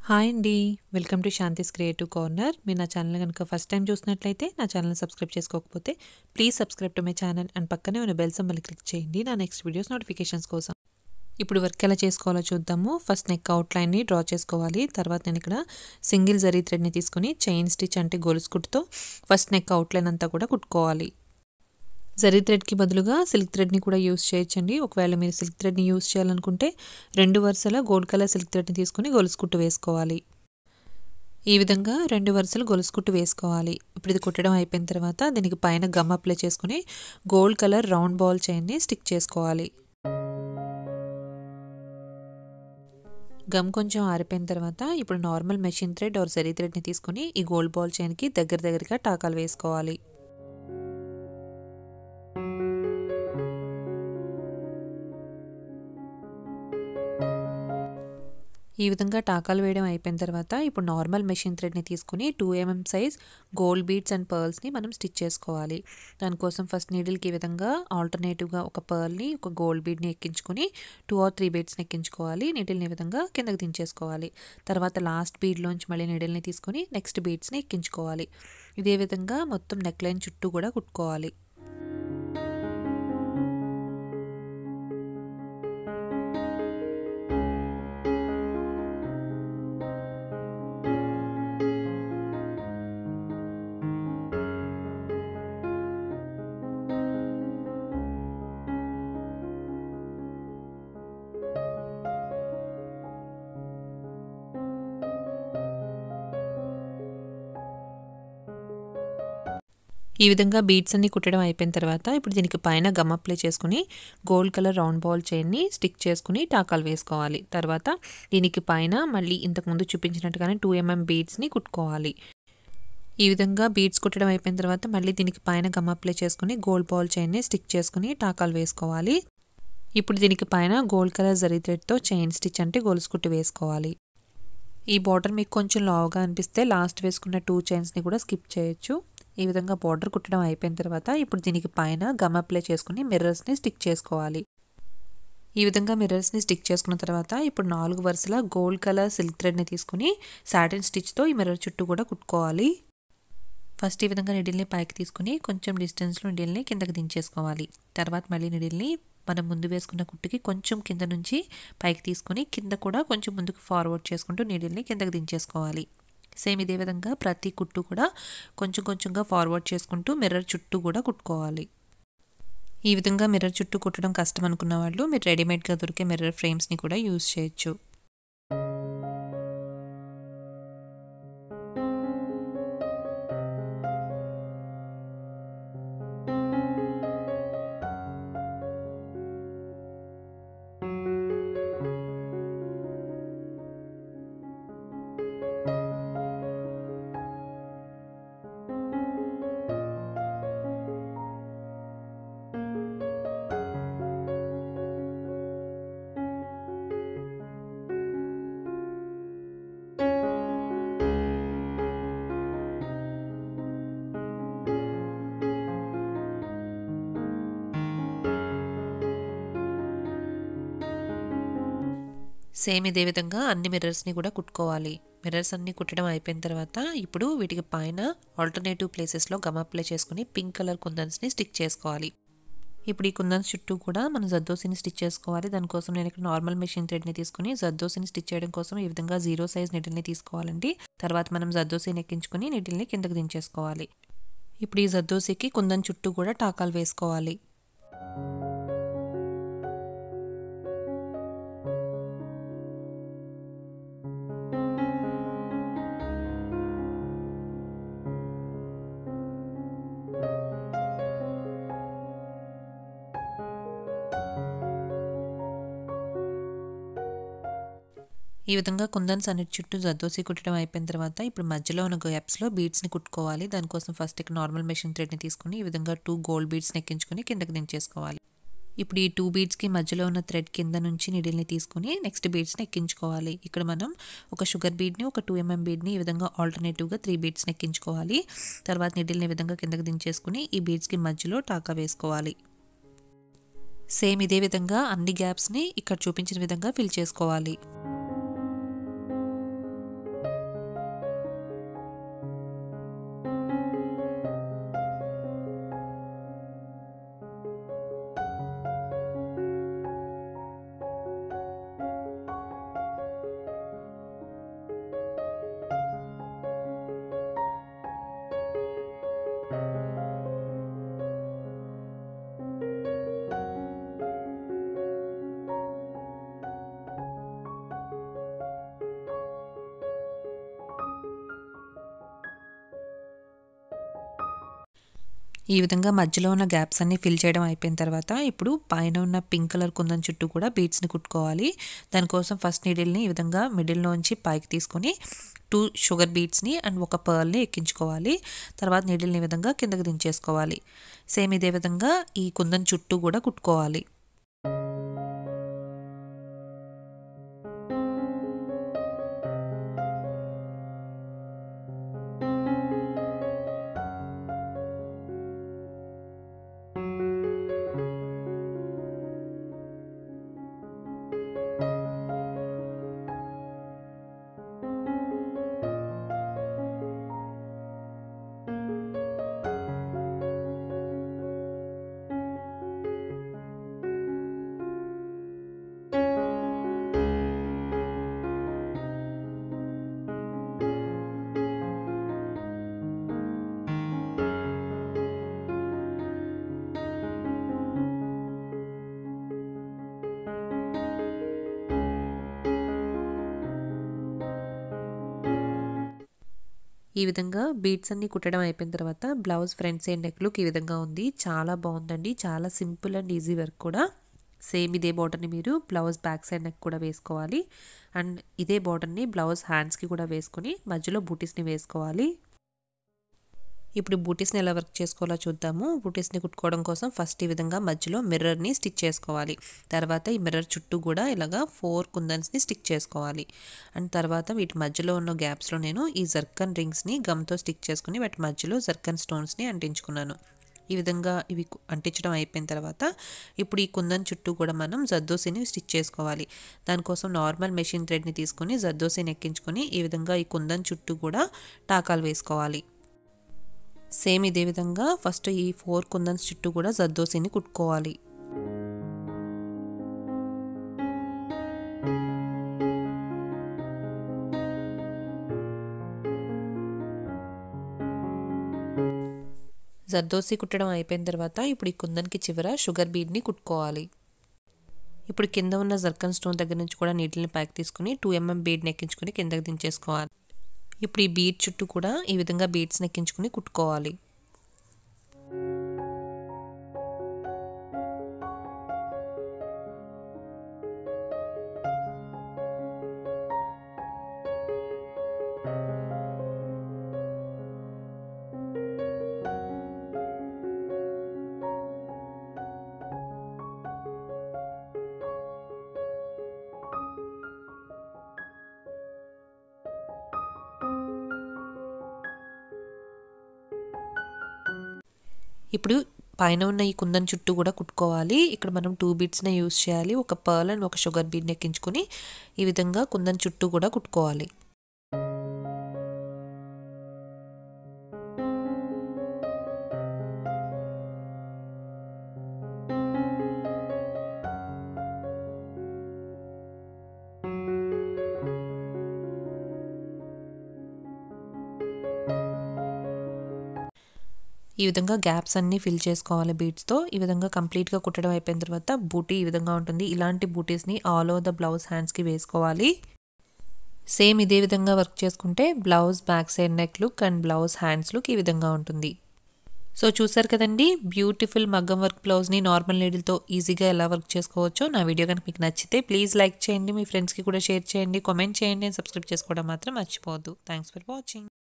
hi అండి welcome to Shanti's creative corner మీరు నా ఛానల్ కనుక ఫస్ట్ టైం చూసినట్లయితే నా ఛానల్ సబ్స్క్రైబ్ చేసుకోకపోతే please subscribe to my channel and పక్కనే ఉన్న బెల్ సింబల్ క్లిక్ చేయండి నా నెక్స్ట్ వీడియోస్ నోటిఫికేషన్స్ కోసం ఇప్పుడు వర్క్ ఎలా చేసుకోవాలో చూద్దాము ఫస్ట్ నెక్ అవుట్లైన్ని డ్రా చేసుకోవాలి తర్వాత నేను ఇక్కడ సింగిల్ జరీ థ్రెడ్ని తీసుకొని చైన్ స్టిచ్ అంటే గొలుసు కుట్టుతో ఫస్ట్ నెక్ అవుట్లైన్ అంతా కూడా కుట్టుకోవాలి జరీ థ్రెడ్కి బదులుగా సిల్క్ థ్రెడ్ని కూడా యూస్ చేయొచ్చండి ఒకవేళ మీరు సిల్క్ థ్రెడ్ని యూస్ చేయాలనుకుంటే రెండు వరుసల గోల్డ్ కలర్ సిల్క్ థ్రెడ్ని తీసుకుని గొలుసు కుట్టు వేసుకోవాలి ఈ విధంగా రెండు వరుసలు గొలుసు కుట్టు వేసుకోవాలి ఇప్పుడు ఇది కుట్టడం అయిపోయిన తర్వాత దీనికి పైన గమ్ అప్లై చేసుకుని గోల్డ్ కలర్ రౌండ్ బాల్ చైన్ని స్టిక్ చేసుకోవాలి గమ్ కొంచెం ఆరిపోయిన తర్వాత ఇప్పుడు normal machine thread or zari థ్రెడ్ని తీసుకుని ఈ గోల్డ్ బాల్ చైన్కి దగ్గర దగ్గరగా టాకాలు వేసుకోవాలి ఈ విధంగా టాకాలు వేయడం అయిపోయిన తర్వాత ఇప్పుడు నార్మల్ మెషిన్ థ్రెడ్ని తీసుకుని two MM size gold beads and పర్ల్స్ని మనం స్టిచ్ చేసుకోవాలి దానికోసం ఫస్ట్ నీడిల్కి ఈ విధంగా ఆల్టర్నేటివ్గా ఒక పర్ల్ని ఒక గోల్డ్ బీడ్ని ఎక్కించుకొని టూ ఆర్ త్రీ బీడ్స్ని ఎక్కించుకోవాలి నీడిల్ని ఈ విధంగా కిందకి దించేసుకోవాలి తర్వాత లాస్ట్ బీడ్లోంచి మళ్ళీ నీడిల్ని తీసుకొని నెక్స్ట్ బీడ్స్ని ఎక్కించుకోవాలి ఇదే విధంగా మొత్తం నెక్లైన్ చుట్టూ కూడా కుట్టుకోవాలి ఈ విధంగా బీడ్స్ అన్ని కుట్టడం అయిపోయిన తర్వాత ఇప్పుడు దీనికి పైన గమ్ అప్లై చేసుకుని గోల్డ్ కలర్ రౌండ్ బాల్ చైన్ని స్టిక్ చేసుకుని టాకాలు వేసుకోవాలి తర్వాత దీనికి పైన మళ్ళీ ఇంతకుముందు చూపించినట్టుగానే టూ ఎంఎం బీడ్స్ని కుట్టుకోవాలి ఈ విధంగా బీడ్స్ కుట్టడం అయిపోయిన తర్వాత మళ్ళీ దీనికి పైన గమ్ అప్లై చేసుకుని గోల్డ్ బాల్ చైన్ని స్టిక్ చేసుకుని టాకాలు వేసుకోవాలి ఇప్పుడు దీనికి పైన గోల్డ్ కలర్ జరీ థ్రెడ్తో చైన్ స్టిచ్ అంటే గొలుసు కుట్టి వేసుకోవాలి ఈ బార్డర్ మీకు కొంచెం లావుగా అనిపిస్తే లాస్ట్ వేసుకున్న టూ చైన్స్ని కూడా స్కిప్ చేయొచ్చు ఈ విధంగా బార్డర్ కుట్టడం అయిపోయిన తర్వాత ఇప్పుడు దీనికి పైన గమ్ అప్లై చేసుకుని మిర్రర్స్ని స్టిక్ చేసుకోవాలి ఈ విధంగా మిర్రర్స్ని స్టిక్ చేసుకున్న తర్వాత ఇప్పుడు నాలుగు వరుసల గోల్డ్ కలర్ సిల్క్ థ్రెడ్ని తీసుకుని సాటిన్ స్టిచ్తో ఈ మిర్రర్ చుట్టూ కూడా కుట్టుకోవాలి ఫస్ట్ ఈ విధంగా నిడిల్ని పైకి తీసుకుని కొంచెం డిస్టెన్స్లో నిడిల్ని కిందకి దించేసుకోవాలి తర్వాత మళ్ళీ నిడిల్ని మనం ముందు వేసుకున్న కుట్టుకి కొంచెం కింద నుంచి పైకి తీసుకుని కింద కూడా కొంచెం ముందుకు ఫార్వర్డ్ చేసుకుంటూ నీడిల్ని కిందకి దించేసుకోవాలి సేమ్ ఇదే విధంగా ప్రతి కుట్టు కూడా కొంచెం కొంచెంగా ఫార్వర్డ్ చేసుకుంటూ మిర్రర్ చుట్టూ కూడా కుట్టుకోవాలి ఈ విధంగా మిర్రర్ చుట్టూ కుట్టడం కష్టం అనుకున్న వాళ్ళు మీరు రెడీమేడ్గా దొరికే మిర్రర్ ఫ్రేమ్స్ని కూడా యూస్ చేయొచ్చు సేమ్ ఇదే విధంగా అన్ని మిర్రర్స్ని కూడా కుట్టుకోవాలి మిర్రర్స్ అన్ని కుట్టడం అయిపోయిన తర్వాత ఇప్పుడు వీటికి పైన ఆల్టర్నేటివ్ ప్లేసెస్లో గమ్ అప్లై చేసుకుని పింక్ కలర్ కుందన్స్ని స్టిక్ చేసుకోవాలి ఇప్పుడు ఈ కుందన్స్ చుట్టూ కూడా మనం జద్దోసిని స్టిచ్ చేసుకోవాలి దానికోసం నేను ఇక్కడ నార్మల్ మెషిన్ థ్రెడ్ని తీసుకుని జద్దోసిని స్టిచ్ చేయడం కోసం ఈ విధంగా జీరో సైజ్ నిటిల్ని తీసుకోవాలండి తర్వాత మనం జద్దోసిని ఎక్కించుకొని నిటిల్ని కిందకి దించేసుకోవాలి ఇప్పుడు ఈ జద్దోసికి కుందన్ చుట్టూ కూడా టాకాలు వేసుకోవాలి ఈ విధంగా కుందన్స్ అన్నిటి చుట్టూ జద్దోసి కుట్టడం అయిపోయిన తర్వాత ఇప్పుడు మధ్యలో ఉన్న గ్యాప్స్లో బీడ్స్ని కుట్టుకోవాలి దానికోసం ఫస్ట్ ఇక్కడ నార్మల్ మెషిన్ థ్రెడ్ని తీసుకుని ఈ విధంగా టూ గోల్డ్ బీడ్స్ని ఎక్కించుకొని కిందకి దించేసుకోవాలి ఇప్పుడు ఈ టూ బీడ్స్కి మధ్యలో ఉన్న థ్రెడ్ కింద నుంచి నిడిల్ని తీసుకుని నెక్స్ట్ బీడ్స్ని ఎక్కించుకోవాలి ఇక్కడ మనం ఒక షుగర్ బీడ్ని ఒక టూ ఎంఎం బీడ్ని ఈ విధంగా ఆల్టర్నేటివ్గా త్రీ బీడ్స్ని ఎక్కించుకోవాలి తర్వాత నిడిల్ని ఈ విధంగా కిందకి దించేసుకుని ఈ బీడ్స్కి మధ్యలో టాకా వేసుకోవాలి సేమ్ ఇదే విధంగా అన్ని గ్యాప్స్ని ఇక్కడ చూపించిన విధంగా ఫిల్ చేసుకోవాలి ఈ విధంగా మధ్యలో ఉన్న గ్యాప్స్ అన్ని ఫిల్ చేయడం అయిపోయిన తర్వాత ఇప్పుడు పైన ఉన్న పింక్ కలర్ కుందన్ చుట్టూ కూడా బీడ్స్ని కుట్టుకోవాలి దానికోసం ఫస్ట్ నీడిల్ని ఈ విధంగా మిడిల్లోంచి పైకి తీసుకొని టూ షుగర్ బీడ్స్ని అండ్ ఒక పర్ల్ని ఎక్కించుకోవాలి తర్వాత నీడిల్ని ఈ విధంగా కిందకి దించేసుకోవాలి సేమ్ ఇదే విధంగా ఈ కుందన్ చుట్టూ కూడా కుట్టుకోవాలి ఈ విధంగా బీడ్స్ అన్ని కుట్టడం అయిపోయిన తర్వాత blouse front side neck look ఈ విధంగా ఉంది చాలా బాగుందండి చాలా సింపుల్ అండ్ ఈజీ వర్క్ కూడా సేమ్ ఇదే బార్డర్ని మీరు బ్లౌజ్ బ్యాక్ సైడ్ నెక్ కూడా వేసుకోవాలి అండ్ ఇదే బార్డర్ని బ్లౌజ్ హ్యాండ్స్కి కూడా వేసుకొని మధ్యలో బూటీస్ని వేసుకోవాలి ఇప్పుడు బూటీస్ని ఎలా వర్క్ చేసుకోవాలో చూద్దాము బూటీస్ని కుట్టుకోవడం కోసం ఫస్ట్ ఈ విధంగా మధ్యలో మిర్రర్ని స్టిచ్ చేసుకోవాలి తర్వాత ఈ మిర్రర్ చుట్టూ కూడా ఇలాగా ఫోర్ కుందన్స్ని స్టిక్ చేసుకోవాలి అండ్ తర్వాత వీటి మధ్యలో ఉన్న గ్యాప్స్లో నేను ఈ జర్కన్ రింగ్స్ని గమ్తో స్టిక్ చేసుకుని వాటి మధ్యలో జర్కన్ స్టోన్స్ని అంటించుకున్నాను ఈ విధంగా ఇవి అంటించడం అయిపోయిన తర్వాత ఇప్పుడు ఈ కుందన్ చుట్టూ కూడా మనం జద్దోసిని స్టిచ్ చేసుకోవాలి దానికోసం నార్మల్ మెషిన్ థ్రెడ్ని తీసుకుని జద్దోసిని ఎక్కించుకొని ఈ విధంగా ఈ కుందన్ చుట్టూ కూడా టాకాలు వేసుకోవాలి సేమ్ ఇదే విధంగా ఫస్ట్ ఈ ఫోర్ కుందన్స్ చుట్టూ కూడా జద్దోసిని కుట్టుకోవాలి జర్దోసి కుట్టడం అయిపోయిన తర్వాత ఇప్పుడు ఈ కుందన్కి చివర షుగర్ బీడ్ని కుట్టుకోవాలి ఇప్పుడు కింద ఉన్న జర్కన్ స్టోన్ దగ్గర నుంచి కూడా నీటిని పైకి తీసుకుని టూ ఎంఎం బీడ్ని ఎక్కించుకుని కిందకి దించేసుకోవాలి ఇప్పుడు ఈ బీడ్ చుట్టూ కూడా ఈ విధంగా బీడ్స్ని ఎక్కించుకుని కుట్టుకోవాలి ఇప్పుడు పైన ఉన్న ఈ కుందన్ చుట్టూ కూడా కుట్టుకోవాలి ఇక్కడ మనం టూ బీడ్స్నే యూస్ చేయాలి ఒక పర్ల్ అండ్ ఒక షుగర్ బీడ్ని ఎక్కించుకొని ఈ విధంగా కుందన్ చుట్టూ కూడా కుట్టుకోవాలి ఈ విధంగా గ్యాప్స్ అన్నీ ఫిల్ చేసుకోవాలి బీడ్స్తో ఈ విధంగా కంప్లీట్గా కుట్టడం అయిపోయిన తర్వాత బూటీ ఈ విధంగా ఉంటుంది ఇలాంటి బూటీస్ని ఆల్ ఓవర్ ద బ్లౌజ్ హ్యాండ్స్కి వేసుకోవాలి సేమ్ ఇదే విధంగా వర్క్ చేసుకుంటే blouse back side neck look and blouse hands look ఈ విధంగా ఉంటుంది సో చూసారు కదండి బ్యూటిఫుల్ మగ్గం వర్క్ బ్లౌజ్ని నార్మల్ నీడిల్తో ఈజీగా ఎలా వర్క్ చేసుకోవచ్చో నా వీడియో కనుక మీకు నచ్చితే ప్లీజ్ లైక్ చేయండి మీ ఫ్రెండ్స్కి కూడా షేర్ చేయండి కామెంట్ చేయండి అండ్ సబ్స్క్రైబ్ చేసుకోవడం మాత్రం మర్చిపోవద్దు థ్యాంక్స్ ఫర్ వాచింగ్